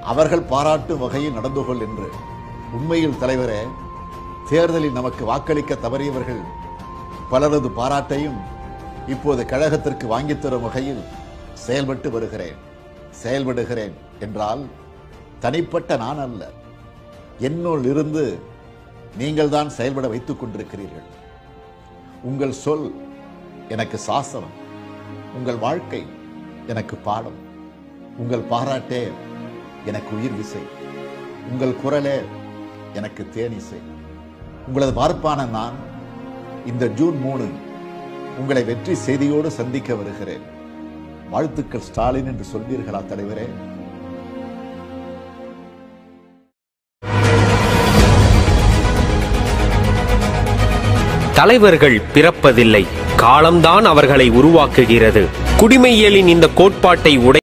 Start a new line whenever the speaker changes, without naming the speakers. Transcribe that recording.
அவர்கள் பாராட்டும் வகையில் நடந்து கொள் என்று உண்மையில் தலைவரே தேர்தலில் நமக்கு வாக்களிக்க தவறியவர்கள் பலரது பாராட்டையும் இப்போது கழகத்திற்கு வாங்கித் தரும் வகையில் செயல்பட்டு வருகிறேன் செயல்படுகிறேன் என்றால் தனிப்பட்ட நான் அல்ல என்னுள் இருந்து நீங்கள் தான் செயல்பட வைத்துக் கொண்டிருக்கிறீர்கள் உங்கள் சொல் எனக்கு சாசனம் உங்கள் வாழ்க்கை எனக்கு பாடம் உங்கள் பாராட்டே எனக்கு உயிர் விசை உங்கள் குரலே எனக்கு தேனிசை உங்களது பார்ப்பான நான் இந்த ஜூன் மூணு உங்களை வெற்றி செய்தியோடு சந்திக்க வருகிறேன் வாழ்த்துக்கள் ஸ்டாலின் என்று சொல்வீர்களா தலைவரே
தலைவர்கள் பிறப்பதில்லை காலம்தான் அவர்களை உருவாக்குகிறது குடிமையியலின் இந்த கோட்பாட்டை உடை